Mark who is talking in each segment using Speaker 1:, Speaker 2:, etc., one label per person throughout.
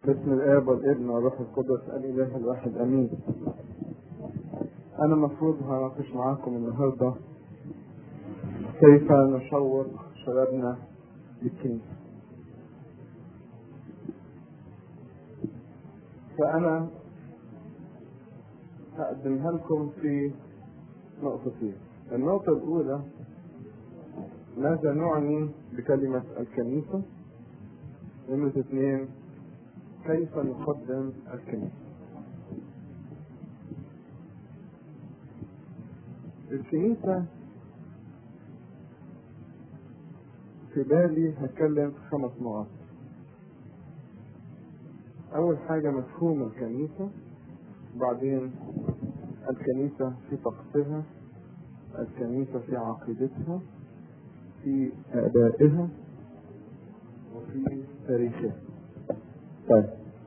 Speaker 1: باسم الاب والابن والروح القدس الاله الواحد امين انا المفروض هناقش معاكم النهارده كيف نشوق شبابنا للكنيسه فانا هقدمها لكم في نقطتين النقطه الاولى ماذا نعني بكلمه الكنيسه نمرة اثنين كيف نقدم الكنيسة الكنيسة في بالي هتكلم في خمس نقط أول حاجة مفهوم الكنيسة وبعدين الكنيسة في طقسها الكنيسة في عقيدتها في آبائها وفي تاريخها طيب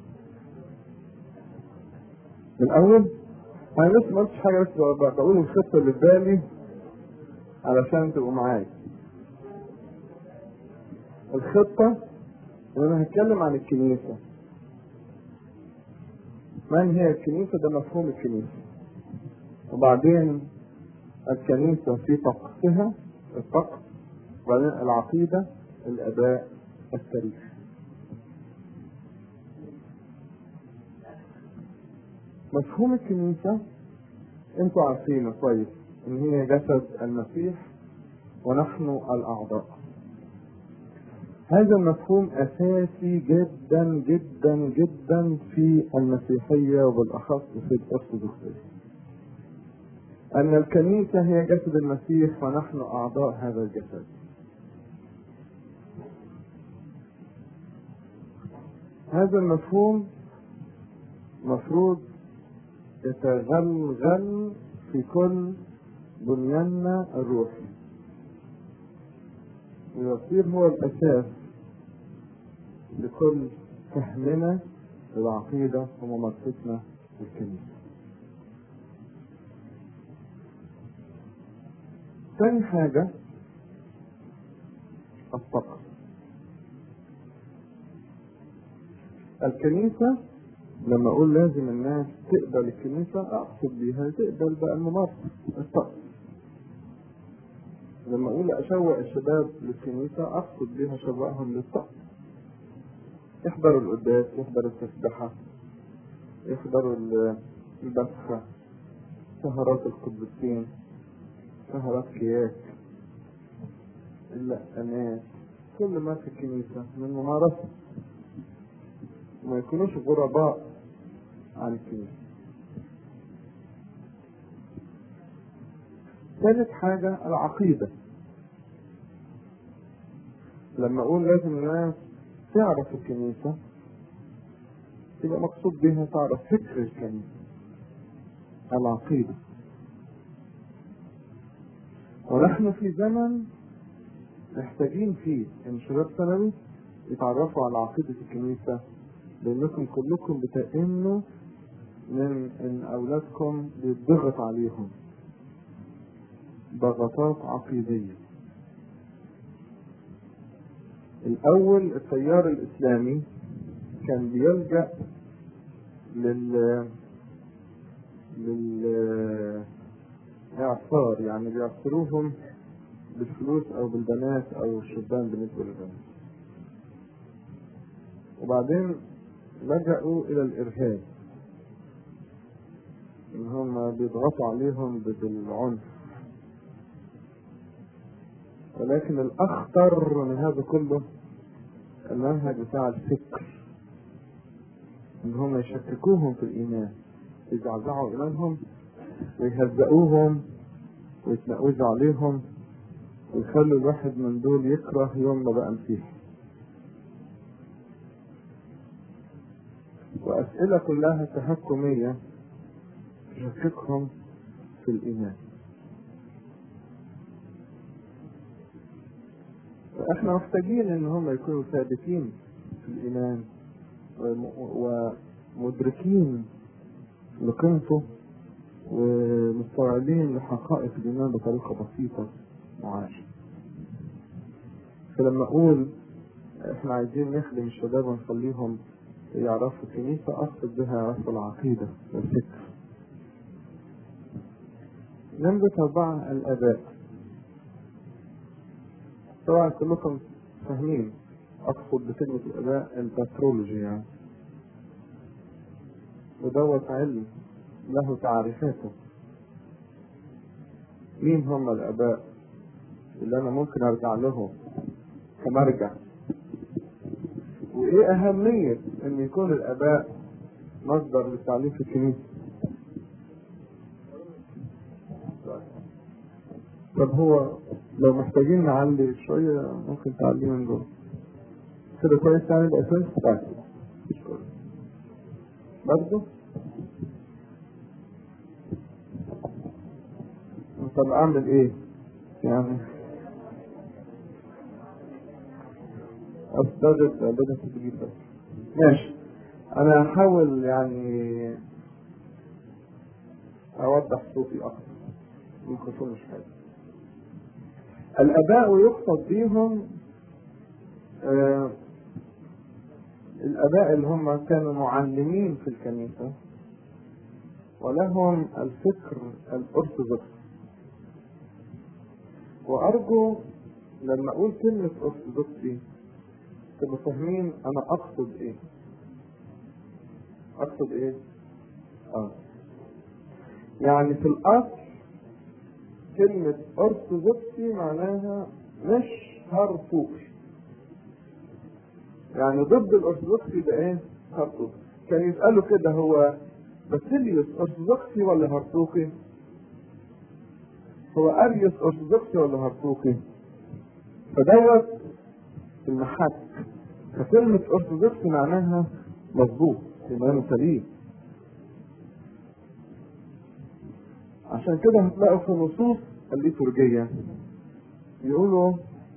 Speaker 1: من الاول انا لسه ما قلتش حاجه بس بقول الخطه اللي في بالي علشان تبقوا معايا الخطه ان انا هتكلم عن الكنيسه من هي الكنيسه ده مفهوم الكنيسه وبعدين الكنيسه في طقسها الطقس وبعدين العقيده الاداء التاريخ مفهوم الكنيسة انتوا عارفينه كويس ان هي جسد المسيح ونحن الاعضاء هذا المفهوم اساسي جدا جدا جدا في المسيحية وبالاخص في الارثوذكسية ان الكنيسة هي جسد المسيح ونحن اعضاء هذا الجسد هذا المفهوم مفروض يتغلغل في كل بنياننا الروحي ويصير هو الأساس لكل فهمنا للعقيدة وممارستنا للكنيسة ثاني حاجة الطقس الكنيسة لما اقول لازم الناس تقبل الكنيسة اقصد بيها تقبل بقى الممارسة الطقس لما اقول اشوق الشباب للكنيسة اقصد بيها شوقهم للطقس يحضروا القداس يحضروا التسبحة يحضروا البسخة سهرات القديسين سهرات كياك اللقانات كل ما في الكنيسة من ممارسة وما يكونوش غرباء عن الكنيسة ثالث حاجة العقيدة لما أقول لازم الناس تعرف الكنيسة يبقى مقصود بها تعرف فكر الكنيسة العقيدة ونحن في زمن محتاجين فيه ان شباب ثانوي يتعرفوا على عقيدة الكنيسة لانكم كلكم بتأمنوا من ان اولادكم بيتضغط عليهم ضغطات عقيدية الاول التيار الاسلامي كان بيلجأ لل لل اعصار يعني بيعصروهم بالفلوس او بالبنات او الشبان بالنسبة للبنات وبعدين لجأوا إلى الإرهاب إن هم بيضغطوا عليهم بالعنف ولكن الأخطر من هذا كله المنهج بتاع الفكر إن هم يشككوهم في الإيمان يزعزعوا إيمانهم ويهزئوهم ويتنقزوا عليهم ويخلوا الواحد من دول يكره يوم ما بقى مسيحي وأسئلة كلها تهكمية تشككهم في الإيمان فإحنا محتاجين إن هم يكونوا ثابتين في الإيمان ومدركين لقيمته ومستوعبين لحقائق الإيمان بطريقة بسيطة معاشة فلما أقول إحنا عايزين نخدم الشباب ونخليهم يعرفوا الكنيسة أقصد بها يعرفوا العقيدة والفكر نمرة أربعة الآباء طبعا كلكم فاهمين أقصد بكلمة الآباء الباترولوجي يعني ودوت علم له تعريفاته مين هم الآباء اللي أنا ممكن أرجع لهم كمرجع وإيه أهمية إن يكون الآباء مصدر للتعليم في الكنيسة طب هو لو محتاجين نعلي شوية ممكن تعليه من جوه كده كويس يعني الأساس طيب برضه طب أعمل إيه؟ يعني أستاذ بدأت تجيب بس ماشي أنا هحاول يعني أوضح صوتي أكتر الميكروفون مش حاجة الآباء يقصد بيهم آه الآباء اللي هم كانوا معلمين في الكنيسة ولهم الفكر الأرثوذكسي وأرجو لما أقول كلمة أرثوذكسي تبقوا فاهمين أنا أقصد إيه أقصد إيه؟ آه يعني في الأصل كلمة أرثوذكسي معناها مش هرطوقي يعني ضد الأرثوذكسي ده إيه؟ هرطوقي كان يسألوا كده هو باسيليوس أرثوذكسي ولا هرطوقي؟ هو أريوس أرثوذكسي ولا هرطوقي؟ فدوت المحك فكلمة أرثوذكسي معناها مظبوط إيمان سليم عشان كده هتلاقوا في نصوص الليتورجية يقولوا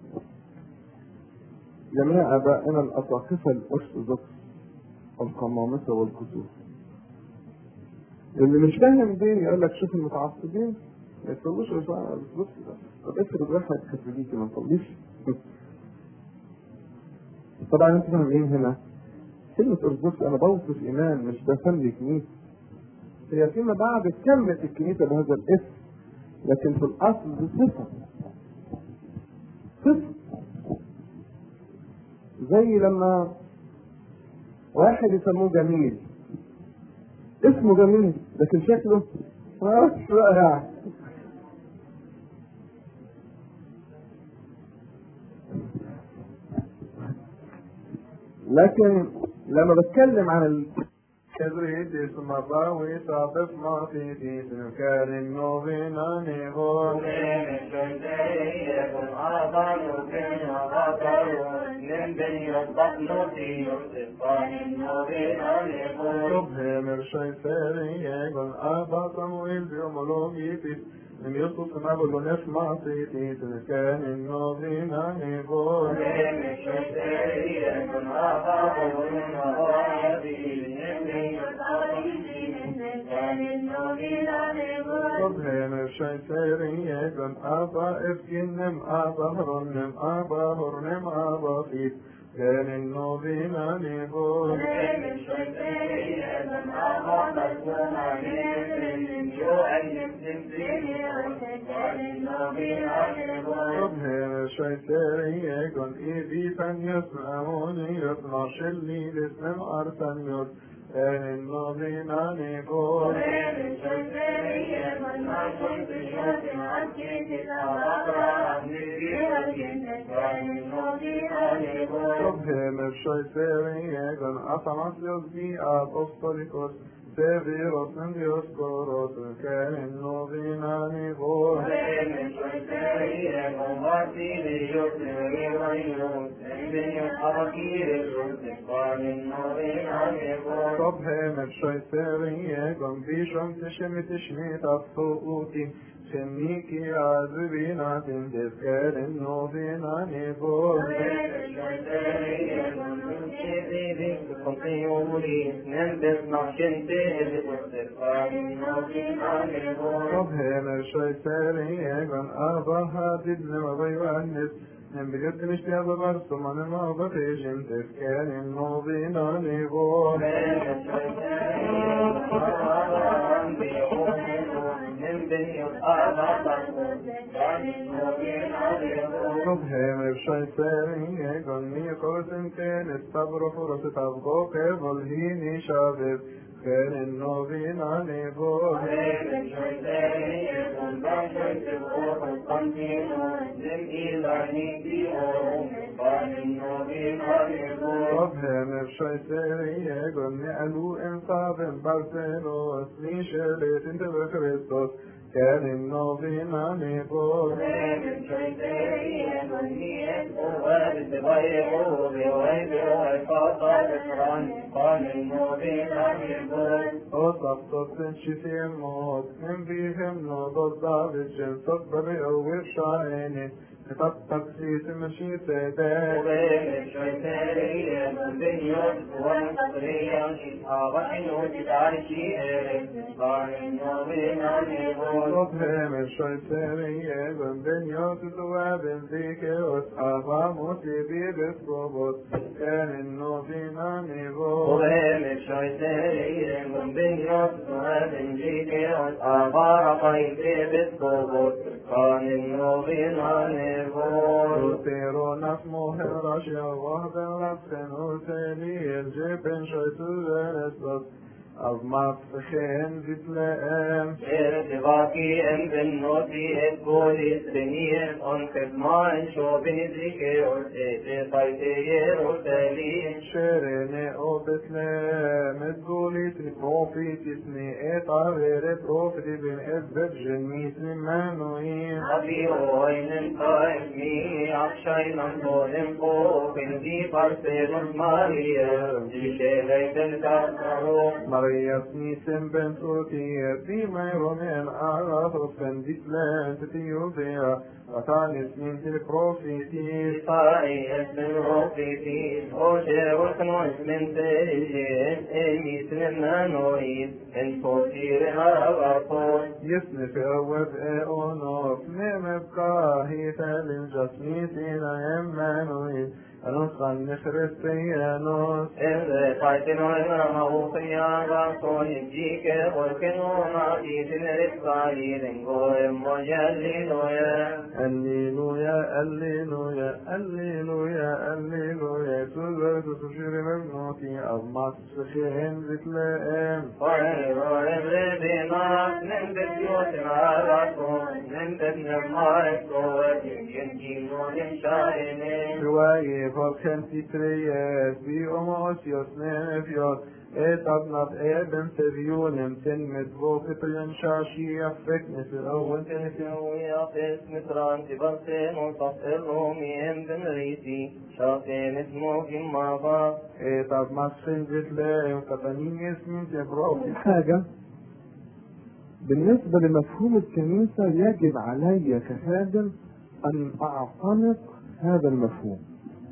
Speaker 1: جميع آبائنا الأساقفة الأرثوذكس القمامسة والكسوف اللي مش فاهم دين يقول لك شوف المتعصبين ما يصلوش الأرثوذكس ده طب افرض واحد كاثوليكي ما يصليش طبعا انتوا فاهمين هنا كلمة أرثوذكس أنا بوصف إيمان مش بسمي كنيسة هي فيما بعد كملت الكنيسة بهذا الاسم لكن في الأصل دي صفة صفة زي لما واحد يسموه جميل اسمه جميل لكن شكله ما اعرفش بقى يعني لكن لما بتكلم عن ال...
Speaker 2: Kedritis mabawit apes matitis karin novina nivon. Subhem el shaiteri egon abatam wil biomologitis. من يصف نقول نسمع سيتي كان النظيم نبور صبهم الشيطان يكن أبا إفكنم أبا هرنم أبا هرنم أبا فيك كان النظيم نبور صبهم الشيطان يكن إذيفا يسمعوني يسمع شلي لسم أرسل يرد كان النظيم نبور صبهم الشيطان يكن أطمس يزبي أبوستوليكوس Severos and Dioskoros, كان النظيم نبور صبهم الشيطان يكن بيشم تشم تشميت الصوتي سميكي عذبين عدن تذكار النوبين نبور صبهم الشيطان يكن أبا هادد لما بيوانس En begyötte mich der bewarst, um an ma batejin tefken in novina nivor. Subhem efshay serin yegon mi kosin ken estabro furos tavgo kevol hini shavev ken in novina nivor. Subhem efshay serin yegon mi alu en savem barcelos mi shelet in teve Christos ken in novina nivor. وصفت الشتيم موت من فيهم نوض ضابط جن صب بأول شعيني كتب تقسيس مشي سيدات وصفهم الشيطانية بن بن يوسف وبن ذيك واصحابها موسيبي بالصبوت كان النوفينا نيبوت يطيرون اسمه الرشا وهذا لفن وثاني الجبن شيطان الاسباب أضمت خين بتلاقام شيريني او بتلام تقولي تنفوفي تسني ايه طاغير بروفدي بن اسبب جنيس مانوين مريم نيسم بن تركيا في ميرون أعرف بن ديسلان تتيوفيا وتعني سنين البروفيتي يسنف أوف اونوف نعم بكاهي تالين جسميتين يمانوين أنصغن نخرستيانوس الليلويا الليلويا الليلويا الليلويا تزرد تشير مبنوتي أضمت سخين بتلاقام رواية فالخن تترياس بي أموسيوس نفيوس إيه طبنت إيه بن سبيون تنمت بوكت الانشاشي يفكني في الأول إيه طبنت سنجت لا قطنين اسمين تبروك
Speaker 1: حاجة بالنسبة لمفهوم الكنيسة يجب علي كخادم أن أعتنق هذا المفهوم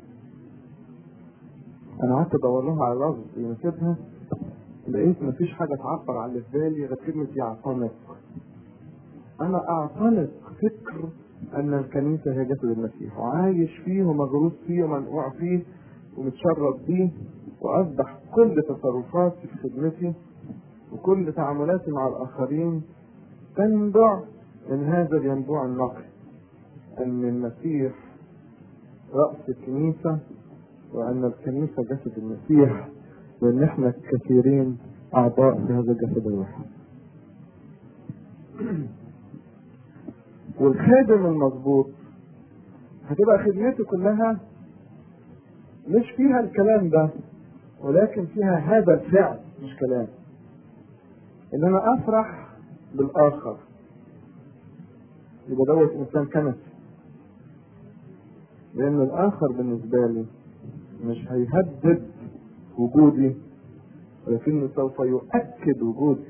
Speaker 1: أنا قعدت أدور لها على لفظ يناسبها لقيت مفيش حاجة تعبر عن اللي في بالي غير كلمة يعتنق أنا أعتنق فكر أن الكنيسة هي جسد المسيح وعايش فيه ومغروس فيه ومنقوع فيه ومتشرب بيه وأصبح كل تصرفاتي في خدمتي وكل تعاملاتي مع الآخرين تنبع من هذا الينبوع النقي أن المسيح رأس الكنيسة وأن الكنيسة جسد المسيح وأن احنا كثيرين أعضاء في هذا الجسد الواحد. والخادم المظبوط هتبقى خدمته كلها مش فيها الكلام ده ولكن فيها هذا الفعل مش كلام ان انا افرح بالاخر يبقى دوت انسان كنسي لان الاخر بالنسبه لي مش هيهدد وجودي ولكنه سوف يؤكد وجودي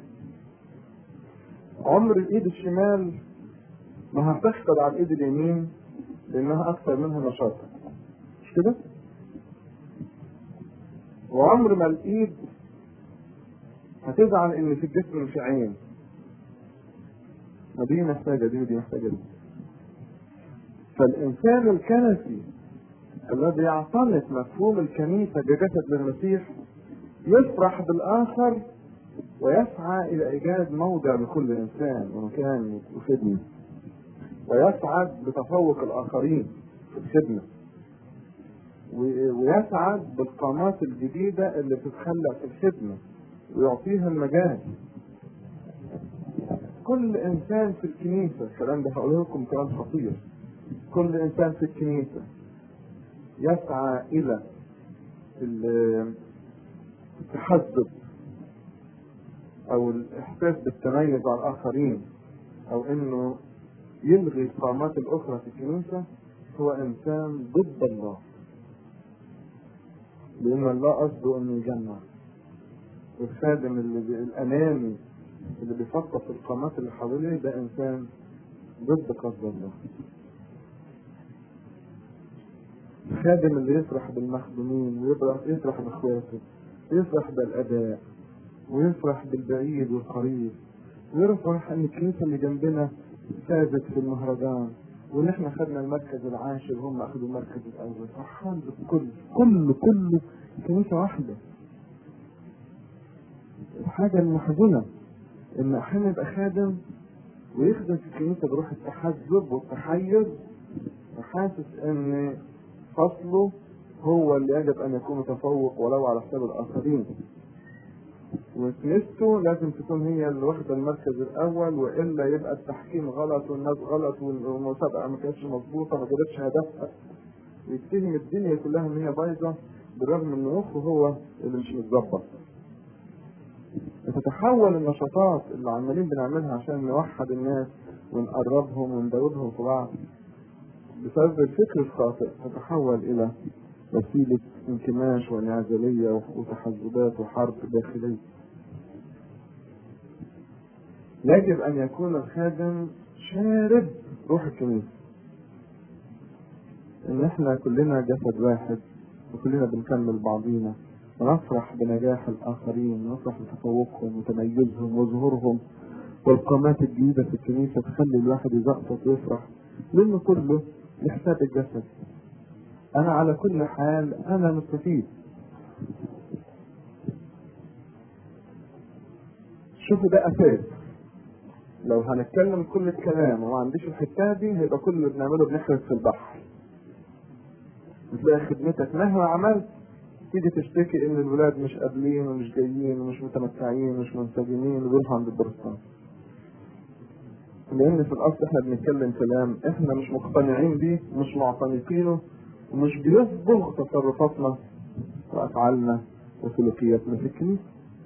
Speaker 1: عمر الايد الشمال ما هتحقد على الايد اليمين لانها اكثر منها نشاطا مش كده وعمر ما الايد هتزعل ان في الجسم مش عين ما دي محتاجه دي ودي محتاجه دي فالإنسان الكنسي الذي يعتنق مفهوم الكنيسة كجسد للمسيح يفرح بالآخر ويسعى إلى إيجاد موضع لكل إنسان ومكان وخدمة ويسعد بتفوق الآخرين في الخدمة و- ويسعد بالقامات الجديدة اللي بتتخلق في الخدمة ويعطيها المجال كل إنسان في الكنيسة الكلام ده هقوله لكم كلام خطير كل إنسان في الكنيسة يسعى إلى ال- التحزب أو الإحساس بالتميز على الآخرين أو إنه يلغي القامات الأخرى في الكنيسة هو إنسان ضد الله لأن الله قصده إنه يجمع والخادم اللي بي- الأناني اللي بيفكر في القامات اللي حواليه ده إنسان ضد قصد الله الخادم اللي يفرح بالمخدومين ويفرح يفرح باخواته يفرح بالاداء ويفرح بالبعيد والقريب ويفرح ان الكنيسه اللي جنبنا فازت في المهرجان وان احنا خدنا المركز العاشر وهم اخذوا المركز الاول فرحان بالكل كله كله كنيسه واحده الحاجه المحزنه ان احيانا يبقى خادم ويخدم في الكنيسه بروح التحزب والتحيز وحاسس ان فصله هو اللي يجب ان يكون متفوق ولو على حساب الاخرين وكنيسته لازم تكون هي اللي واخده المركز الاول والا يبقى التحكيم غلط والناس غلط والمسابقه ما كانتش مظبوطه ما جابتش هدفها ويتهم الدنيا كلها ان هي بايظه بالرغم ان مخه هو اللي مش متظبط تتحول النشاطات اللي عمالين بنعملها عشان نوحد الناس ونقربهم وندوبهم في بعض بسبب الفكر الخاطئ تتحول الى وسيلة انكماش وانعزالية وتحزبات وحرب داخلية يجب ان يكون الخادم شارب روح الكنيسة ان احنا كلنا جسد واحد وكلنا بنكمل بعضينا ونفرح بنجاح الاخرين ونفرح بتفوقهم وتميزهم وظهورهم والقامات الجديدة في الكنيسة تخلي الواحد يزقطط ويفرح لانه كله لحساب الجسد انا على كل حال انا مستفيد شوفوا ده اساس لو هنتكلم كل الكلام وما عنديش الحته دي هيبقى كل اللي بنعمله بنحرق في البحر بتلاقي خدمتك مهما عملت تيجي تشتكي ان الولاد مش قابلين ومش جايين ومش متمتعين ومش منسجمين وبيروحوا عند البرستان لان في الاصل احنا بنتكلم كلام احنا مش مقتنعين بيه مش معتنقينه ومش بيصبغ تصرفاتنا وافعالنا وسلوكياتنا في الكنيسه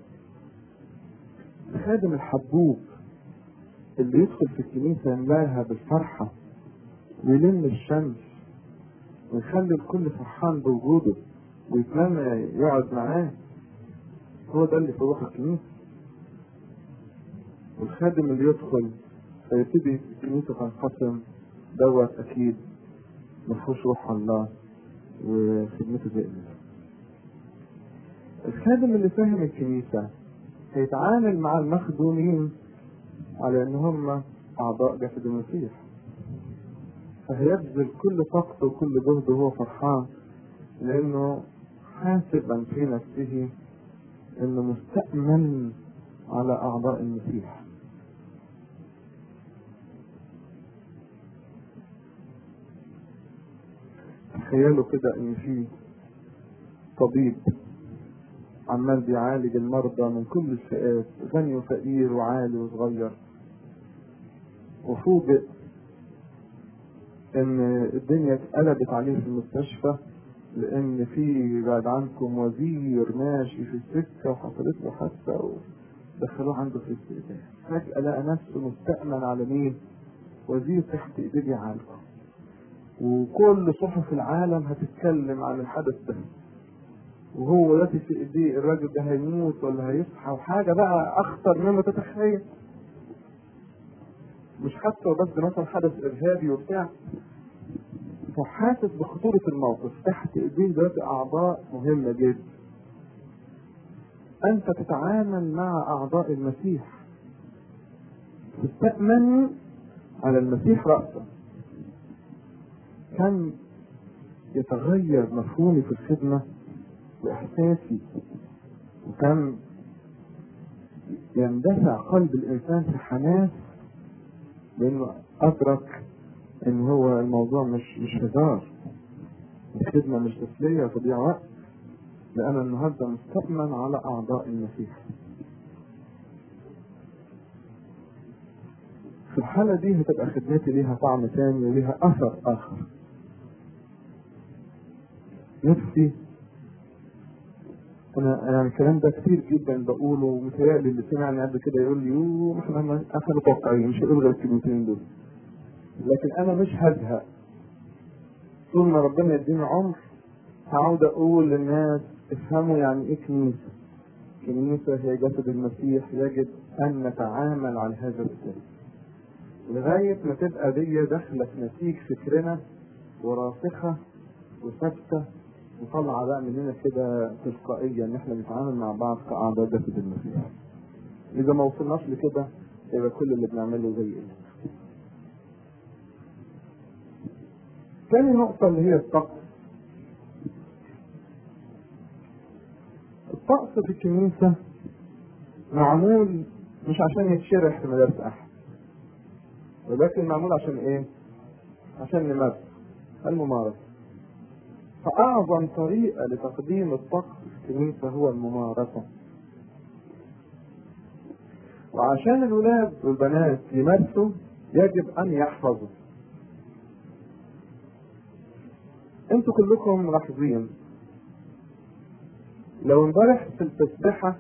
Speaker 1: الخادم الحبوب اللي يدخل في الكنيسه يملاها بالفرحه ويلم الشمس ويخلي الكل فرحان بوجوده ويتمنى يقعد معاه هو ده اللي في روح الكنيسه والخادم اللي يدخل فيبتدي الكنيسه تنقسم دوت اكيد مفهوش روح الله وخدمته زي الخادم اللي فاهم الكنيسة هيتعامل مع المخدومين على ان هم اعضاء جسد المسيح فهيبذل كل طاقته وكل جهده وهو فرحان لانه حاسبا في نفسه انه مستأمن على اعضاء المسيح تخيلوا كده ان في طبيب عمال بيعالج المرضى من كل الفئات غني وفقير وعالي وصغير وفوجئ ان الدنيا اتقلبت عليه في المستشفى لان في بعد عنكم وزير ماشي في السكه وحصلت له حادثه ودخلوه عنده في الاستقبال فجاه لقى نفسه مستأمن على مين؟ وزير تحت ايديه بيعالجه وكل صحف العالم هتتكلم عن الحدث ده وهو دلوقتي في ايديه الراجل ده هيموت ولا هيصحى وحاجه بقى اخطر مما تتخيل مش حتى بس مثلا حدث ارهابي وبتاع فحاسس بخطورة الموقف تحت ايديه دلوقتي اعضاء مهمة جدا انت تتعامل مع اعضاء المسيح تستأمن على المسيح رأسا كان يتغير مفهومي في الخدمة وإحساسي وكان يندفع قلب الإنسان في حماس لأنه أدرك إن هو الموضوع مش مش هزار الخدمة مش تسلية تضيع وقت لأن النهاردة مستأمن على أعضاء المسيح في الحالة دي هتبقى خدمتي ليها طعم تاني وليها أثر آخر نفسي انا يعني الكلام ده كتير جدا بقوله ومتهيألي اللي سمعني قبل كده يقول لي يوه احنا احنا متوقعين مش هقول غير الكلمتين دول لكن انا مش هزهق طول ما ربنا يديني عمر هقعد اقول للناس افهموا يعني ايه كنيسه كنيسه هي جسد المسيح يجب ان نتعامل على هذا السر لغايه ما تبقى دي داخله في نسيج فكرنا وراسخه وثابته وطلع بقى مننا كده تلقائيا ان احنا نتعامل مع بعض كاعضاء جسد المسيح. اذا ما وصلناش لكده يبقى كل اللي بنعمله زي ايه؟ تاني نقطة اللي هي الطقس. الطقس في الكنيسة معمول مش عشان يتشرح في مدارس أحد. ولكن معمول عشان إيه؟ عشان نمارس الممارسة. فأعظم طريقة لتقديم الطقس في الكنيسة هو الممارسة. وعشان الولاد والبنات يمارسوا يجب أن يحفظوا. انتوا كلكم ملاحظين لو امبارح في التسبيحة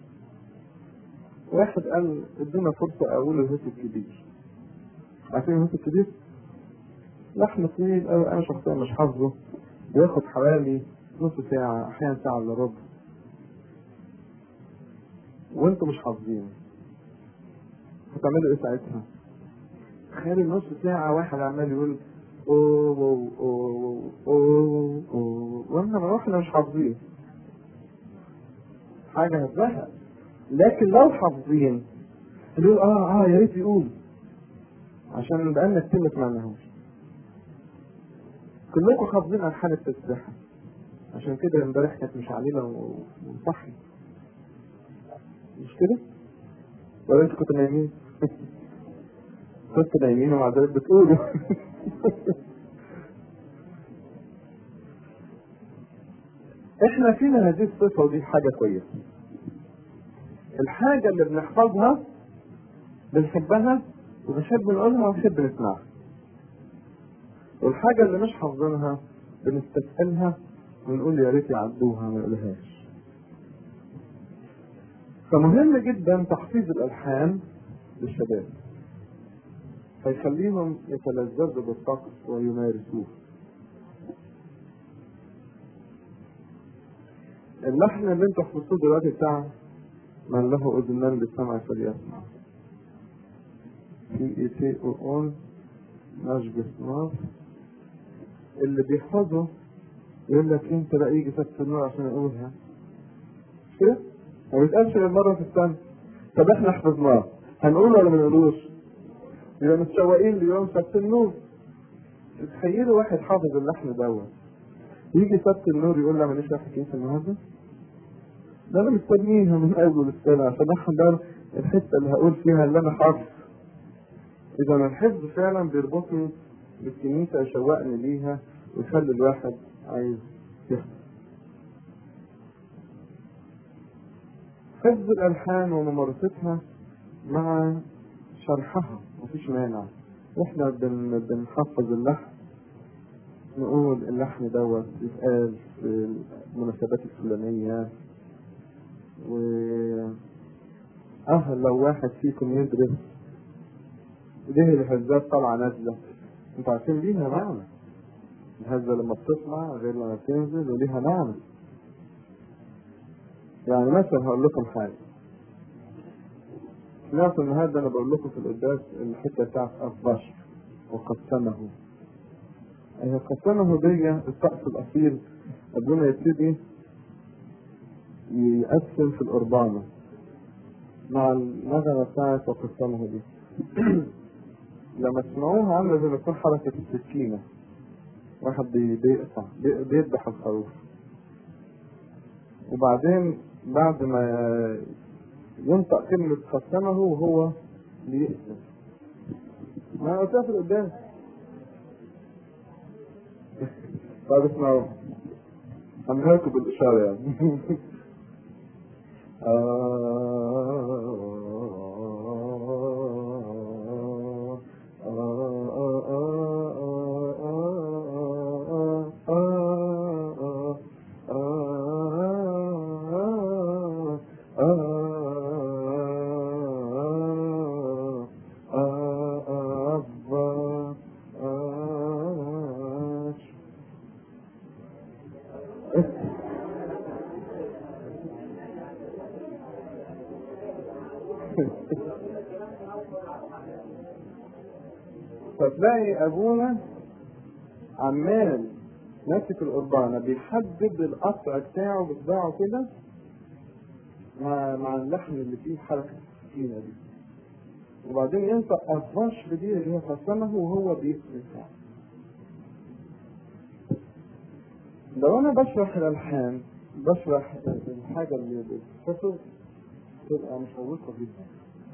Speaker 1: واحد قال ادونا فرصة اقول الهوس الكبير عارفين الهوس الكبير؟ لحن طويل أوي أنا شخصيا مش حافظه بياخد حوالي نص ساعة أحيانا ساعة إلا ربع وأنتوا مش حافظين هتعملوا إيه ساعتها؟ تخيل نص ساعة واحد عمال يقول أوه أوه أوه أوه أوه وإحنا واحنا مش حافظين حاجة هتزهق لكن لو حافظين يقول اه اه يا ريت يقول عشان بقالنا كتير ما سمعناهوش كلكم حافظين عن حالة التسبيحة عشان كده امبارح كانت مش علينا وصحي مش كده؟ ولا انتوا كنتوا نايمين؟ كنتوا نايمين ومع ذلك بتقولوا احنا فينا هذه الصفة ودي حاجة كويسة الحاجة اللي بنحفظها بنحبها وبنحب نقولها ونحب نسمعها والحاجة اللي مش حافظينها بنستثقلها ونقول يا ريت يعدوها ما يقولهاش فمهم جدا تحفيظ الألحان للشباب فيخليهم يتلذذوا بالطقس ويمارسوه اللحن اللي انتوا حفظتوه دلوقتي بتاع من له اذنان بالسمع فليسمع في ايتي اون نشبه نار اللي بيحفظه يقول لك انت بقى يجي سبت النور عشان اقولها كده ما بيتقالش غير مره في السنه طب احنا حفظناه هنقول ولا ما نقولوش يبقى متشوقين ليوم سبت النور تخيلوا واحد حافظ اللحن دوت يجي سبت النور يقول لي ماليش رايح الكنيسه النهارده ده انا مستنيها من اول السنه عشان احضر الحته اللي هقول فيها اللي انا حافظ اذا الحفظ فعلا بيربطني بالكنيسه يشوقني ليها ويخلي الواحد عايز يحفظ حفظ الالحان وممارستها مع شرحها مفيش مانع واحنا بن بنحفظ اللحن نقول اللحن دوت يتقال في المناسبات الفلانية و اه لو واحد فيكم يدرس ليه الهزات طالعة نازلة انتوا عارفين ليها معنى الهزة لما بتطلع غير لما بتنزل وليها معنى يعني مثلا هقول لكم حاجة سمعت النهارده انا بقول لكم في القداس الحته بتاعت البشر وقسمه هي قسمه دي الطقس الاصيل قبل ما يبتدي يقسم في القربانة مع النغمة بتاعت وقسمه دي لما تسمعوها عاملة زي ما تكون حركة السكينة واحد بي- بيقطع بي- بيذبح الخروف وبعدين بعد ما ينطق كلمة قسمه وهو بيقسم ما انا قلتها في القدام طيب اسمعوا عملها لكم بالإشارة يعني فتلاقي ابونا عمال ماسك القربانه بيحدد القطع بتاعه بصباعه كده مع مع اللحم اللي فيه حركه السكينه دي وبعدين ينطق افاش بدي اللي هي قسمه وهو بيسمع لو انا بشرح الالحان بشرح الحاجه اللي بتتصل تبقى مشوقه جدا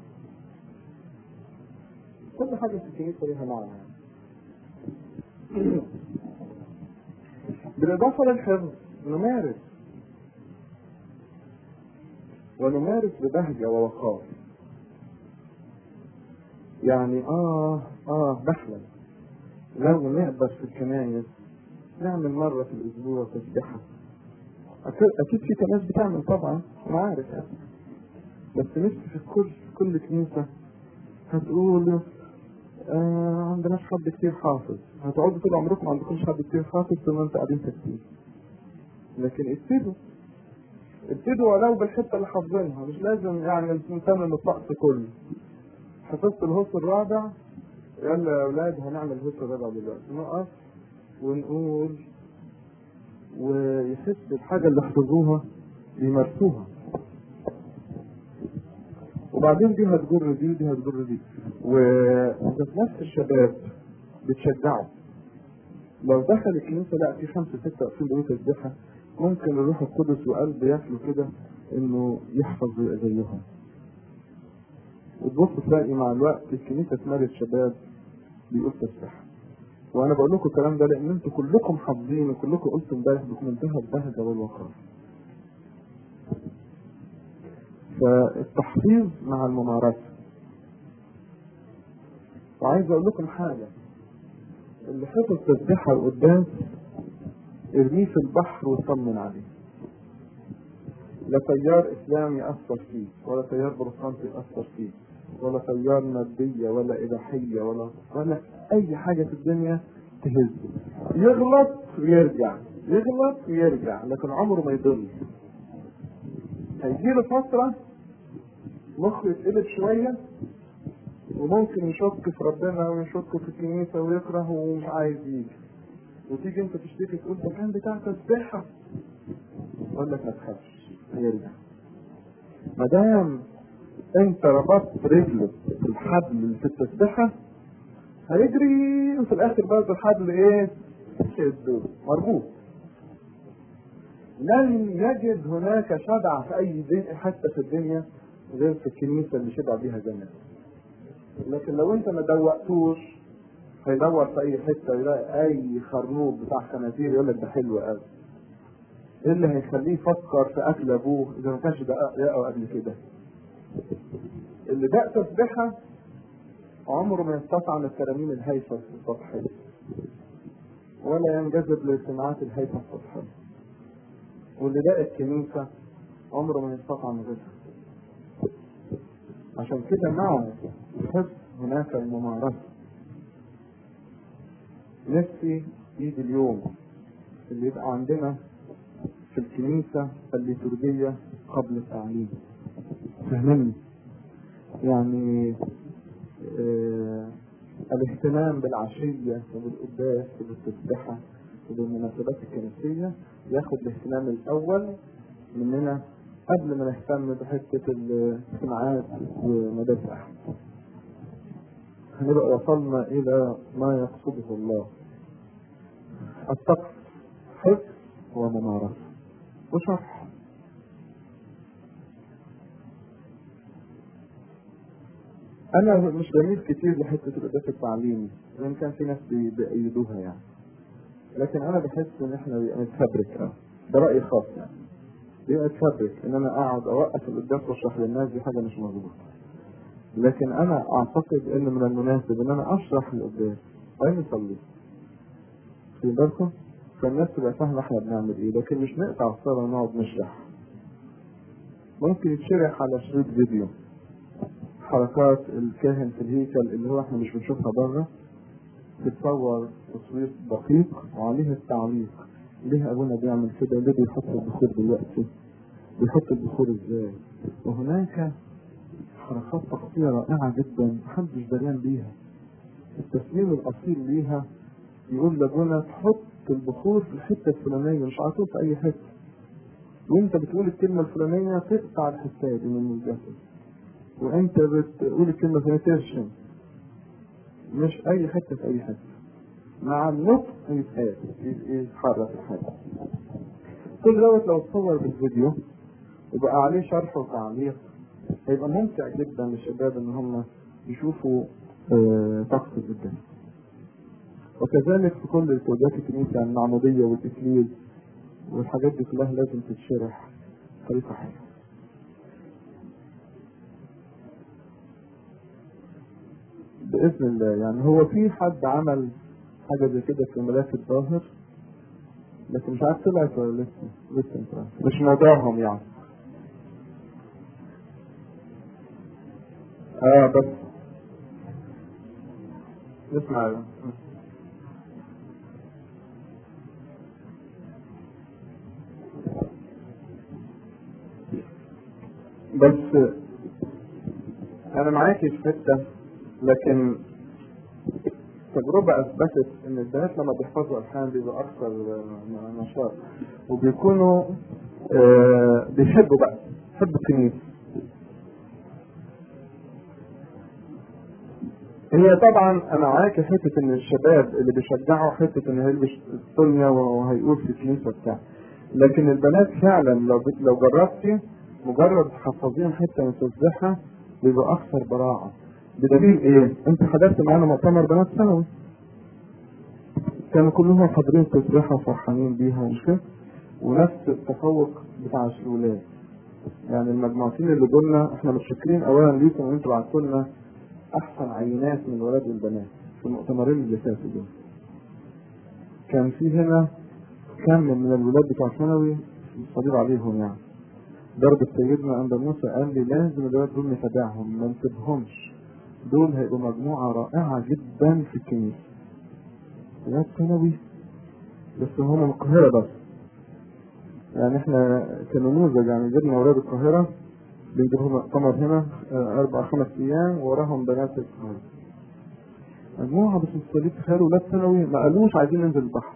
Speaker 1: كل حاجة في الكنيسة ليها معنى بالإضافة للحفظ نمارس ونمارس ببهجة ووقار يعني آه آه بحلم لو نقدر في الكنايس نعمل مرة في الأسبوع تسبيحة أكيد أكيد في ناس بتعمل طبعا أنا عارف يعني بس نفسي في كل كل كنيسة هتقول آه عندناش حد كتير حافظ هتقعدوا طول عمركم ما عندكمش حد كتير حافظ طول ما انتوا قاعدين ساكتين لكن ابتدوا ابتدوا ولو بالحته اللي حافظينها مش لازم يعني نتمم الطقس كله حفظت الهوس الرابع يلا يا اولاد هنعمل الهوس الرابع دلوقتي نقف ونقول ويحس الحاجه اللي حفظوها يمارسوها وبعدين دي هتجر دي ودي هتجر دي وذات نفس الشباب بتشجعوا لو دخل الكنيسه لا في خمسه سته واقفين بيقولوا تسبيحه ممكن الروح القدس وقلب ياكلوا كده انه يحفظ ويبقى زيهم وتبص تلاقي مع الوقت الكنيسه اتملت شباب بيقول تسبيحه وانا بقول لكم الكلام ده لان انتوا كلكم حافظين وكلكم قلتوا امبارح بمنتهى البهجه والوقار فالتحفيظ مع الممارسه وعايز اقول لكم حاجه اللي حفظ تسبيحه القداس ارميه في البحر وطمن عليه لا تيار اسلامي اثر فيه ولا تيار بروتستانتي اثر فيه ولا تيار ماديه ولا اباحيه ولا ولا اي حاجه في الدنيا تهزه يغلط ويرجع يغلط ويرجع لكن عمره ما يضل هيجيله فتره مخه يتقلب شويه وممكن يشك في ربنا ويشك في الكنيسة ويكره ومش عايز يجي وتيجي انت تشتكي تقول ده كان بتاع تسبيحة اقول لك ما تخافش هيرجع ما دام انت ربطت رجله في الحبل اللي في التسبيحة هيجري وفي الاخر برضه الحبل ايه؟ شده مربوط لن يجد هناك شبع في اي دين حتى في الدنيا غير في الكنيسة اللي شبع بيها زمان لكن لو انت ما دوقتوش هيدور في اي حته يلاقي اي خرنوب بتاع خنازير يقول لك ده حلو قوي ايه اللي هيخليه يفكر في اكل ابوه اذا ما كانش دققه قبل كده اللي دق تسبيحه عمره ما يستطعم الترانيم الهايفه السطحيه ولا ينجذب للسماعات الهايفه السطحيه واللي دق الكنيسه عمره ما يستطعم غيرها عشان كده مع الحفظ هناك الممارسة نفسي يجي اليوم اللي يبقى عندنا في الكنيسة الليتورجية قبل التعليم فهمني يعني آه الاهتمام بالعشية وبالقداس وبالتسبحة وبالمناسبات الكنسية ياخد الاهتمام الأول مننا قبل ما نهتم بحتة الاجتماعات ومدارس أحد هنبقى وصلنا إلى ما يقصده الله الطقس حفظ وممارسة وشرح أنا مش بميل كتير لحتة الإدارة التعليمي وإن كان في ناس بي- بيأيدوها يعني لكن أنا بحس إن إحنا بيبقى نتفبرك أه ده رأيي خاص يعني بيبقى نتفبرك إن أنا أقعد أوقف القداس وأشرح للناس دي حاجة مش مظبوطة لكن أنا أعتقد إن من المناسب إن أنا أشرح القداس وين نصلي في بالكم فالناس تبقى فاهمة إحنا بنعمل إيه لكن مش نقطع الصلاة ونقعد نشرح ممكن يتشرح على شريط فيديو حركات الكاهن في الهيكل اللي هو احنا مش بنشوفها بره تتصور تصوير دقيق وعليه التعليق ليه ابونا بيعمل كده ليه بيحط البخور دلوقتي بيحط البخور ازاي وهناك حركات تقطيع رائعة جدا محدش دريان بيها التسليم الأصيل ليها يقول لابونا تحط البخور في الحتة الفلانية مش على طول في أي حتة وأنت بتقول الكلمة الفلانية تقطع الحتة دي من الجسد وانت بتقول الكلمة في ترشم مش اي حتة في اي حتة مع النطق يتقال يتحرك الحاجة كل دوت لو اتصور بالفيديو يبقى عليه شرح وتعليق هيبقى ممتع جدا للشباب ان هم يشوفوا آه، طقس جدا وكذلك في كل الكودات الكنيسة المعمودية والإكليل والحاجات دي كلها لازم تتشرح بطريقة حلوة باذن الله يعني هو في حد عمل حاجه زي كده في ملاك الظاهر لكن مش عارف طلعت ولا لسه لسه انت مش موضوعهم يعني اه بس نسمع بس انا معاكي في حته لكن تجربة أثبتت إن البنات لما بيحفظوا ألحان بيبقوا أكثر آه، نشاط وبيكونوا آه، بيحبوا بقى بيحبوا الكنيسة هي طبعا أنا معاك حتة إن الشباب اللي بيشجعوا حتة إن هيلبس الدنيا وهيقول في الكنيسة بتاع لكن البنات فعلا لو بت- لو جربتي مجرد تحفظيهم حتة من تسبيحها بيبقوا أكثر براعة بدليل ايه؟ انت حضرت معانا مؤتمر بنات ثانوي كانوا كلهم حاضرين تسبيحه وفرحانين بيها مش كده؟ ونفس التفوق بتاع الولاد يعني المجموعتين اللي قلنا احنا متشكرين اولا ليكم ان انتوا بعتوا لنا احسن عينات من الولاد والبنات في المؤتمرين اللي فاتوا دول كان في هنا كم من الولاد بتوع ثانوي صليب عليهم يعني ضرب سيدنا عند موسى قال لي لازم الولاد دول نتابعهم ما نسيبهمش دول هيبقوا مجموعة رائعة جدا في الكنيسة ولاد ثانوي بس هم من القاهرة بس يعني احنا كنموذج يعني جبنا ولاد القاهرة بنجيبهم مؤتمر هنا آه، أربع خمس أيام وراهم بنات القاهرة مجموعة بس الصليب تخيلوا ولاد ثانوي ما قالوش عايزين ننزل البحر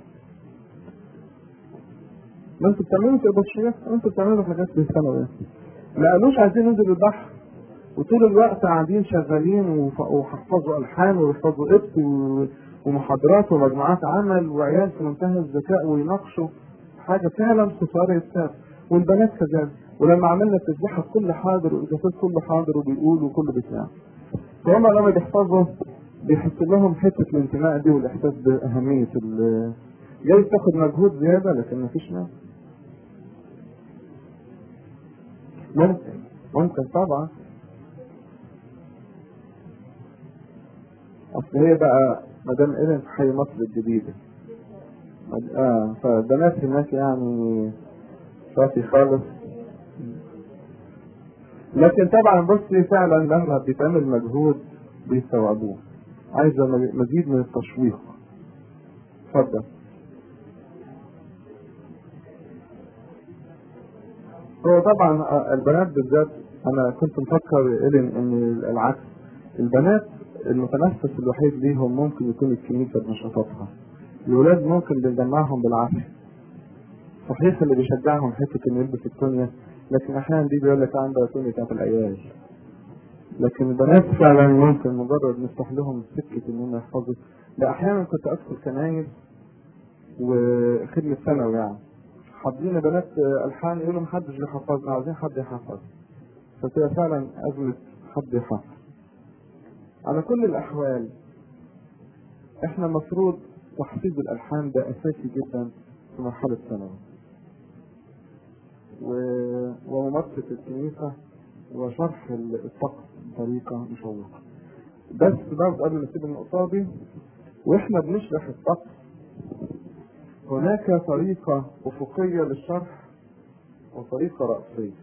Speaker 1: ما انتوا بتعملوا في البشرية انتوا بتعملوا حاجات في الثانوي ما قالوش عايزين ننزل البحر وطول الوقت قاعدين شغالين وف- وحفظوا الحان ويحفظوا قبط و- ومحاضرات ومجموعات عمل وعيال في منتهى الذكاء ويناقشوا حاجه فعلا خساره يتساب والبنات كذلك ولما عملنا التسبيحه كل حاضر والجسد كله حاضر وبيقول وكله بيسمع فهم لما بيحفظوا بيحس لهم حته الانتماء دي والاحساس باهميه ال جاي تاخد مجهود زياده لكن مفيش مانع ممكن ممكن طبعا اصل هي بقى مدام ايرين في حي مصر الجديدة اه فبنات هناك يعني صافي خالص لكن طبعا بصي فعلا لما بيتعمل مجهود بيستوعبوه عايزة مزيد من التشويق اتفضل هو طبعا البنات بالذات انا كنت مفكر ايلين ان العكس البنات المتنفس الوحيد ليهم ممكن يكون الكنيسه بنشاطاتها الولاد ممكن بنجمعهم بالعافيه صحيح اللي بيشجعهم حته انه يلبس التونيا لكن احيانا دي بيقول لك عندها تونيا بتاعت العيال لكن البنات فعلا ممكن مجرد نفتح لهم سكه ان هم يحفظوا ده احيانا كنت ادخل كنايس وخدمة ثانوي يعني حافظين بنات ألحان يقولوا محدش بيحفظنا عاوزين حد يحفظ فتبقى فعلا أزمة حد يحفظ على كل الأحوال احنا المفروض تحفيظ الألحان ده أساسي جدا في مرحلة ثانوي و... وممارسة الكنيسة وشرح الطقس بطريقة مشوقة بس برضه قبل ما نسيب النقطة دي واحنا بنشرح الطقس هناك طريقة أفقية للشرح وطريقة رأسية.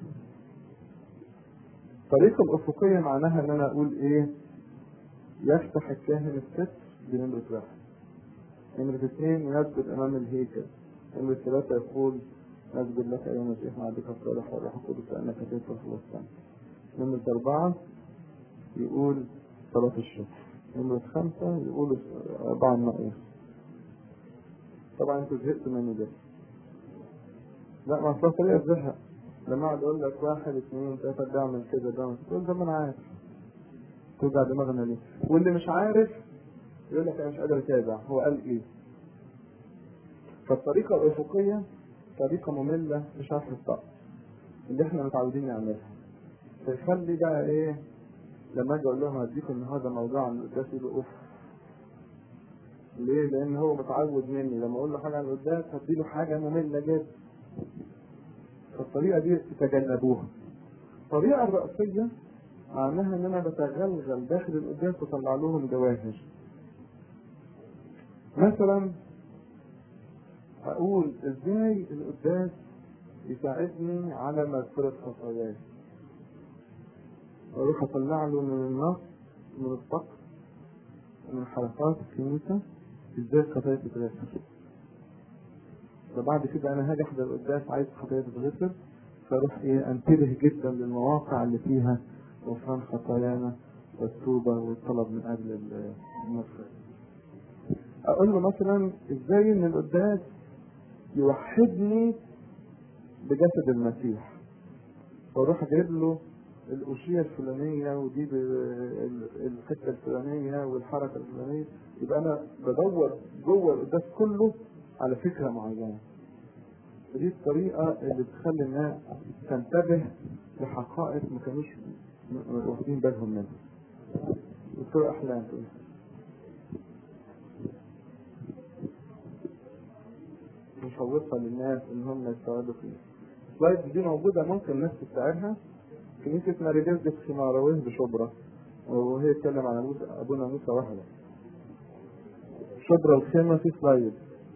Speaker 1: الطريقة الأفقية معناها إن أنا أقول إيه؟ يفتح الكاهن الستر بنمرة واحد. نمرة اثنين يسجد أمام الهيكل. نمرة ثلاثة يقول نسجد لك أيها المسيح مع بك الصالح والروح القدس لأنك تدخل في الوسط. نمرة أربعة يقول صلاة الشكر. نمرة خمسة يقول أربعة النقية. طبعا انتوا زهقتوا مني ده لا ما اصل طريقه الزهق لما اقعد اقول لك واحد اثنين ثلاثه بعمل كده بعمل تقول ده ما انا عارف توجع دماغنا ليه واللي مش عارف يقول لك انا مش قادر اتابع هو قال ايه فالطريقه الافقيه طريقه ممله لشرح الطقس اللي احنا متعودين نعملها فيخلي بقى ايه لما اجي اقول لهم هديكم النهارده موضوع عن القداس يقولوا اوف ليه؟ لأن هو متعود مني لما أقول له حاجة عن القداس هديله حاجة مملة جدا. فالطريقة دي تجنبوها. الطريقة الرئيسية معناها إن أنا بتغلغل داخل القداس وأطلع لهم جواهر. مثلا أقول إزاي القداس يساعدني على مغفرة خطاياي. أروح أطلع له من النص من الطقس من حركات الكنيسة ازاي الخطايا تتغفر فبعد كده انا هاجي احضر القداس عايز الخطايا تتغفر فاروح ايه انتبه جدا للمواقع اللي فيها غفران خطايانا والتوبة والطلب من اجل المغفرة اقول له مثلا ازاي ان القداس يوحدني بجسد المسيح واروح اجيب له الأشية الفلانية ودي الحتة الفلانية والحركة الفلانية يبقى أنا بدور جوه القداس كله على فكرة معينة. ودي الطريقة اللي بتخلي الناس تنتبه لحقائق ما كانوش واخدين بالهم منها. دكتور أحلام تقول مشوقة للناس إن هم يستوعبوا فيها. السلايدز دي موجودة ممكن الناس تستعيرها كنيسة ماريديز دي في مارويه بشبرا وهي تتكلم عن موسى أبونا موسى وحده شبرا الخيمة في سلايد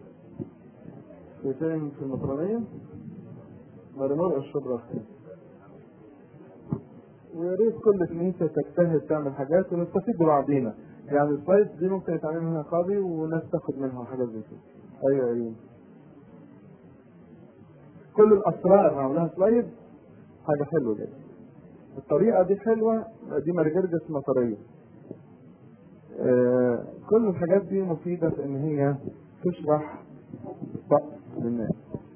Speaker 1: في فين في المطرانية مرمور الشبرا الخيمة ويا ريت كل كنيسة تجتهد تعمل حاجات ونستفيد ببعضينا يعني السلايد دي ممكن يتعمل منها قاضي وناس تاخد منها حاجات زي كده ايوه ايوه كل الاسرار معمولها سلايد حاجة حلوة جدا الطريقة دي حلوة دي مرجرجس مطرية آه كل الحاجات دي مفيدة في ان هي تشرح طقس للناس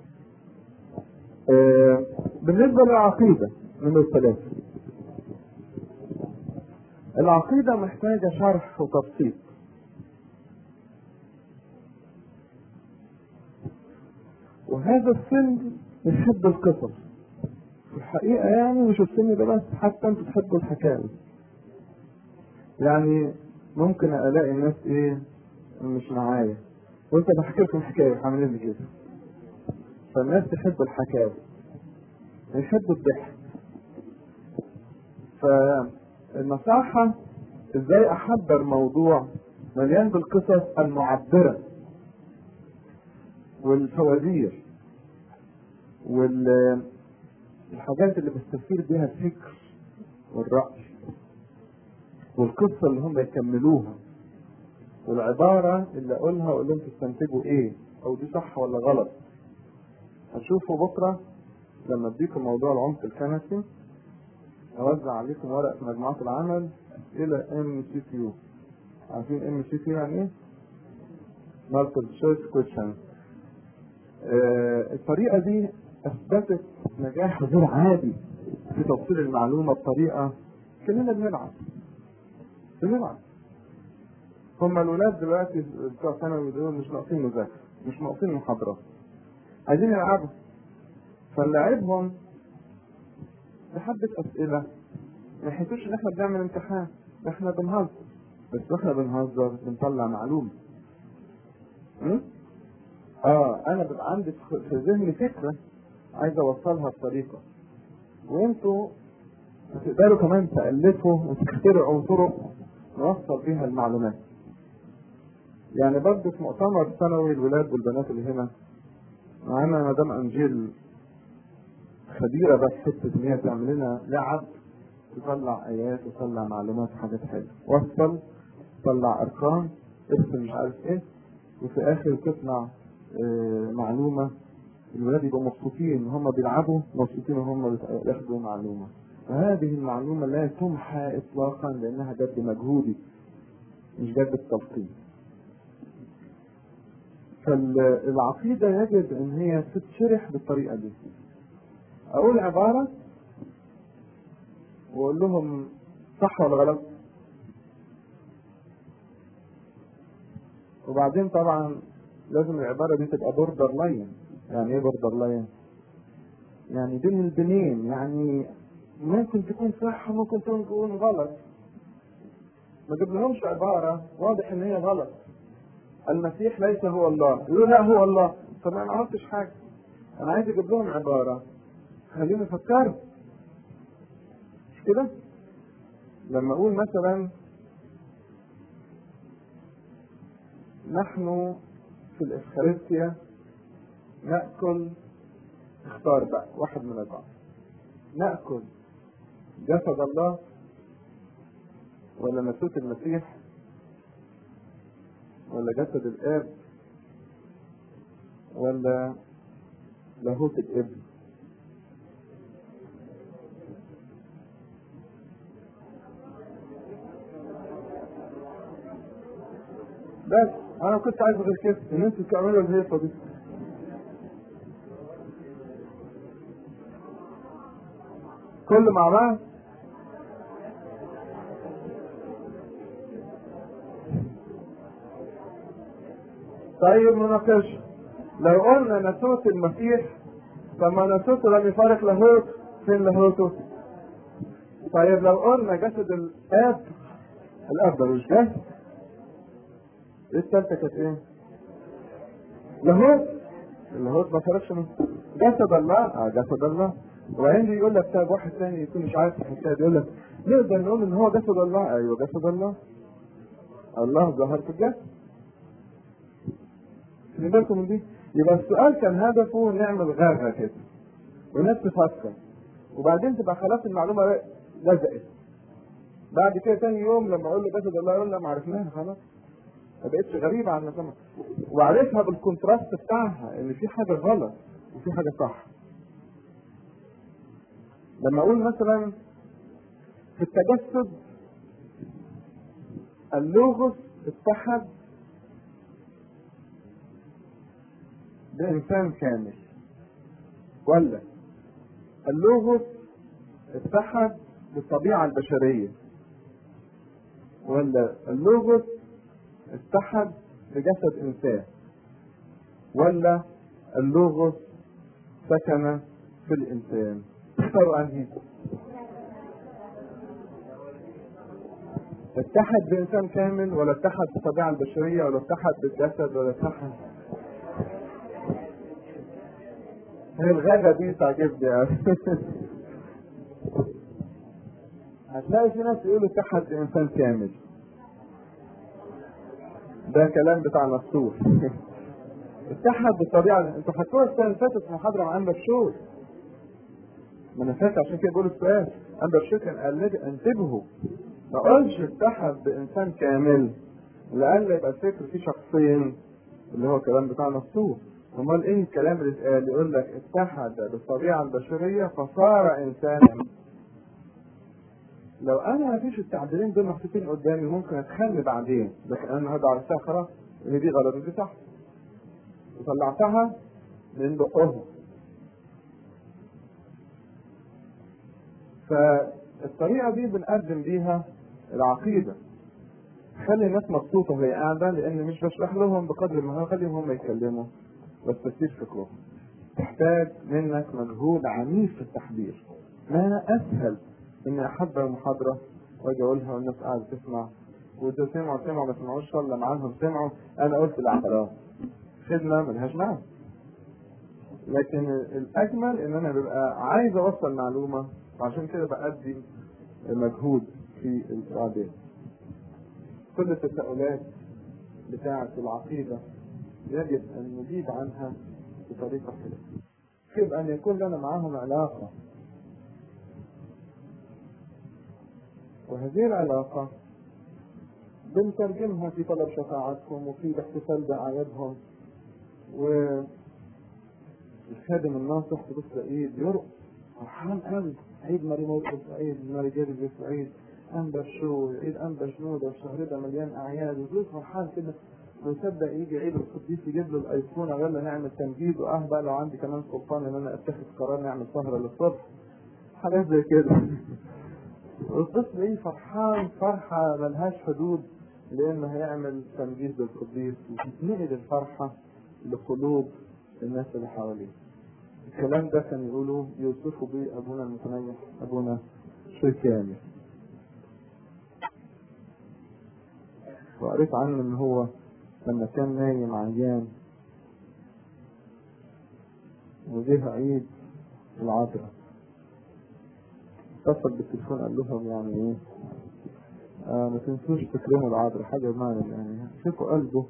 Speaker 1: آه بالنسبة للعقيدة من الثلاثة العقيدة محتاجة شرح وتبسيط وهذا السن يحب القصص الحقيقة يعني مش السن ده بس حتى انتوا تحبوا الحكاوي يعني ممكن الاقي الناس ايه مش معايا وانت بحكي لكم حكايه عاملين لي كده فالناس تحب الحكاوي يحبوا الضحك فالنصيحة ازاي احضر موضوع مليان بالقصص المعبرة والفوازير والحاجات اللي بستثير بيها الفكر والرأي والقصة اللي هم يكملوها والعبارة اللي أقولها وأقول لهم تستنتجوا إيه أو دي صح ولا غلط هشوفوا بكرة لما أديكم موضوع العمق الكنسي أوزع عليكم ورقة مجموعات العمل إلى ام سي كيو عارفين ام سي كيو يعني إيه؟ multiple choice question آه الطريقة دي أثبتت نجاح غير عادي في توصيل المعلومة بطريقة كلنا بنلعب بنلعب هم الولاد دلوقتي بتوع ثانوي دول مش ناقصين مذاكرة مش ناقصين محاضرات عايزين يلعبوا فنلعبهم بحبة أسئلة ما يحسوش إن إحنا بنعمل امتحان ده إحنا بنهزر بس وإحنا بنهزر بنطلع معلومة م? اه انا بيبقى عندي في ذهني فكره عايز اوصلها بطريقه وانتوا تقدروا كمان تالفوا وتخترعوا طرق نوصل بيها المعلومات يعني برضه في مؤتمر سنوي الولاد والبنات اللي هنا معانا مدام انجيل خبيره بس حته ان هي تعمل لنا لعب تطلع ايات وتطلع معلومات وحاجات حلوه وصل طلع ارقام ارسم مش عارف ايه وفي الاخر تطلع آه، معلومه الولاد يبقوا مبسوطين هم بيلعبوا مبسوطين وهم ياخدوا معلومه وهذه المعلومه لا تمحى اطلاقا لانها جد مجهودي مش جد التلقين فالعقيدة يجب ان هي تتشرح بالطريقة دي اقول عبارة واقول لهم صح ولا غلط وبعدين طبعا لازم العبارة دي تبقى بوردر لاين يعني ايه بوردر لاين يعني بين البنين يعني ممكن تكون صح وممكن تكون غلط ما جبناهمش عبارة واضح ان هي غلط المسيح ليس هو الله يقولوا لا هو الله طب انا ما عملتش حاجة انا عايز اجيب لهم عبارة خليهم يفكروا مش كده لما اقول مثلا نحن في الإفخارستيا نأكل اختار بقى واحد من البعض نأكل جسد الله ولا نسوت المسيح ولا جسد الآب ولا لاهوت الابن بس انا كنت عايز غير كده ان انتوا تعملوا الهيصه دي كل مع بعض طيب نناقش لو قلنا نسوت المسيح فما نسوته لم يفارق لاهوت فين لاهوته؟ طيب لو قلنا جسد الاب الاب ده مش جسد ايه الثالثه كانت ايه؟ لاهوت اللاهوت ما فرقش من جسد الله اه جسد الله وبعدين يقول لك طيب واحد ثاني يكون مش عارف الحكايه دي يقول لك نقدر نقول ان هو جسد الله ايوه جسد الله الله ظهر في الجسد خلي بالكم من دي يبقى السؤال كان هدفه نعمل غاغه كده والناس تفكر وبعدين تبقى خلاص المعلومه لزقت بعد كده تاني يوم لما اقول له جسد الله يقول لا ما عرفناها خلاص ما بقتش غريبه عن النظام وعرفها بالكونتراست بتاعها ان في حاجه غلط وفي حاجه صح لما اقول مثلا في التجسد اللوغوس اتحد بانسان كامل ولا اللوغوس اتحد بالطبيعه البشريه ولا اللوغوس اتحد بجسد انسان ولا اللوغوس سكن في الانسان تختاروا انهي اتحد بانسان كامل ولا اتحد بالطبيعه البشريه ولا اتحد بالجسد ولا اتحد هي الغابة دي تعجبني يعني هتلاقي في ناس يقولوا اتحد بانسان كامل ده كلام بتاع نصور اتحد بالطبيعه انتوا خدتوها السنه اللي فاتت في محاضره مع انبر شور ما انا فاكر عشان كده بقول السؤال انبر شور كان قال لي انتبهوا ما قالش اتحد بانسان كامل لألا يبقى الفكر فيه شخصين اللي هو الكلام بتاع نصور امال ايه الكلام اللي اتقال يقول لك اتحد بالطبيعه البشريه فصار انسانا لو انا ما فيش التعبيرين دول محطوطين قدامي ممكن اتخلي بعدين لكن انا النهارده عرفتها خلاص هي دي غلط ودي صح وطلعتها من بقهم فالطريقه دي بنقدم بيها العقيده خلي الناس مبسوطه وهي قاعده لان مش بشرح لهم بقدر ما خليهم هم يتكلموا بس تفسير فكرهم تحتاج منك مجهود عنيف في التحضير ما اسهل اني احضر محاضره واجي اقولها والناس قاعده تسمع واذا سمعوا سمعوا ما سمعوش ولا معاهم سمعوا انا قلت لا خلاص خدمه ملهاش معنى لكن الاجمل ان انا ببقى عايز اوصل معلومه وعشان كده بقدم مجهود في التعبير كل التساؤلات بتاعة العقيدة يجب أن نجيب عنها بطريقة حلوة. يجب أن يكون لنا معهم علاقة. وهذه العلاقة بنترجمها في طلب شفاعتهم وفي الاحتفال بأعيادهم و الخادم الناصح تبص عيد يرقص فرحان قوي عيد ماري مرقص عيد ماري جيرجس عيد انبا شو عيد انبا شنودة الشهر ده مليان اعياد وزوج فرحان كده ويصدق يجي عيد القديس يجيب له الايقونه يلا نعمل تمجيد واه بقى لو عندي كمان سلطان ان انا اتخذ قرار نعمل سهره للصبح حاجات زي كده والطفل ايه فرحان فرحه ملهاش حدود لانه هيعمل تمجيد للقديس وتتنقل الفرحه لقلوب الناس اللي حواليه الكلام ده كان يقولوا يوصفوا به ابونا المتنيح ابونا شركاني وقريت عنه ان هو لما كان نايم عيان وجه عيد العذراء اتصل بالتليفون قال لهم يعني ايه آه ما تنسوش تكرموا العذراء حاجه بمعنى يعني شوفوا قلبه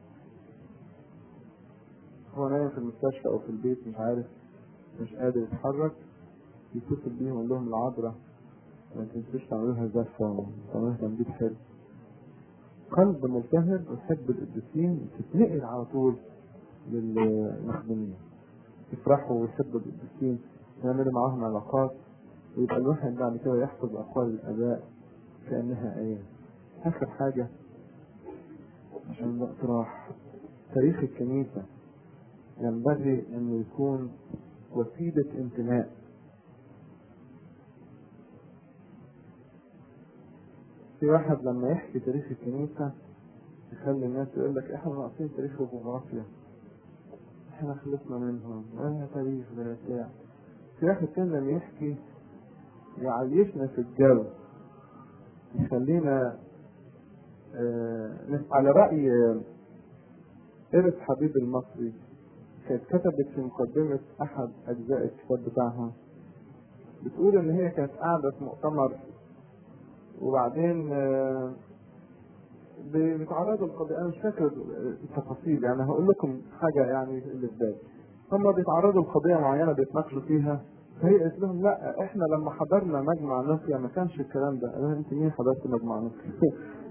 Speaker 1: هو نايم في المستشفى او في البيت مش عارف مش قادر يتحرك يتصل بيهم يقول لهم العذراء ما تنسوش تعملوها زفة وتعملوها تمديد حلو قلب ملتهب ويحب القديسين تتنقل على طول للمخدومين يفرحوا ويحبوا القديسين ويعملوا معاهم علاقات ويبقى الواحد بعد كده يحفظ أقوال الآباء كأنها آية آخر حاجة عشان الوقت راح تاريخ الكنيسة ينبغي أنه يكون وسيلة انتماء في واحد لما يحكي تاريخ الكنيسة يخلي الناس يقول لك احنا ناقصين تاريخ وجغرافيا احنا خلصنا منهم ولا تاريخ ولا بتاع في واحد تاني لما يحكي يعيشنا في الجو يخلينا آه على رأي إيرس حبيب المصري كانت كتبت في مقدمة أحد أجزاء الكتاب بتاعها بتقول إن هي كانت قاعدة في مؤتمر وبعدين بيتعرضوا لقضية أنا مش فاكر التفاصيل يعني هقول لكم حاجة يعني اللي في بالي هم بيتعرضوا لقضية معينة بيتناقشوا فيها فهي قالت لهم لا احنا لما حضرنا مجمع نوكيا ما كانش الكلام ده انا انت مين حضرت مجمع نوكيا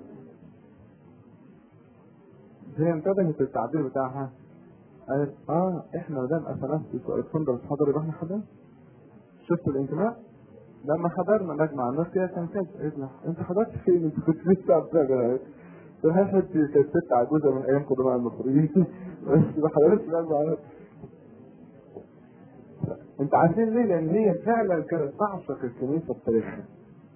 Speaker 1: هي انتبهت التعبير بتاعها قالت اه احنا ما دام اثناسيوس والكسندر حضروا يبقى احنا حضرنا شفتوا الانتماء لما حضرنا مجمع نوكيا كان كذا قلت لها انت حضرت فين انت كنت لسه بتاع فهي كانت ست عجوزه من ايام قدماء المصريين بس ما حضرتش مجمع نوكيا انت عارفين ليه؟ لان هي فعلا كانت تعشق الكنيسه بتاريخها.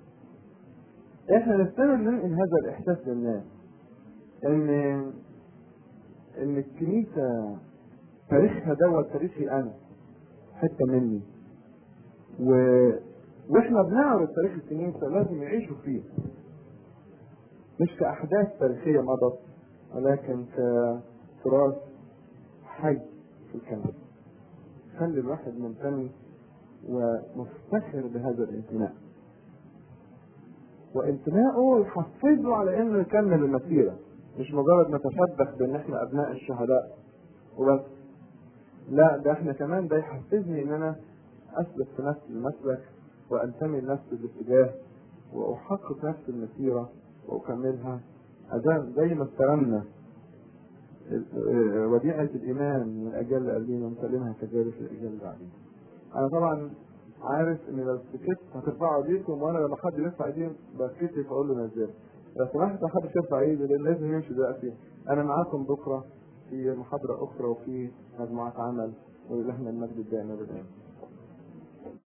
Speaker 1: احنا نستمر ننقل هذا الاحساس للناس ان ان الكنيسه تاريخها دوت تاريخي انا حته مني و... واحنا بنعرض تاريخ الكنيسه لازم يعيشوا فيه مش كاحداث تاريخيه مضت ولكن كتراث حي في الكنيسه خلي الواحد منتمي ومفتخر بهذا الانتماء وانتمائه يحفزه على انه يكمل المسيره مش مجرد نتشبث بان احنا ابناء الشهداء وبس لا ده احنا كمان ده يحفزني ان انا اسلك في نفس المسلك وانتمي لنفس الاتجاه واحقق نفس المسيره واكملها ادام زي ما استلمنا وديعة الإيمان من الأجيال اللي قبلينا ونسلمها كذلك للأجيال اللي بعدين. أنا طبعا عارف إن لو سكت هترفعوا ايديكم وأنا لما حد يرفع ايديه بتكتف أقول له نزل. لو سمحت ما حدش يرفع ايده لأن لازم يمشي دلوقتي. أنا معاكم بكرة في محاضرة أخرى وفي مجموعة عمل ولله المجد الدائم أبدا.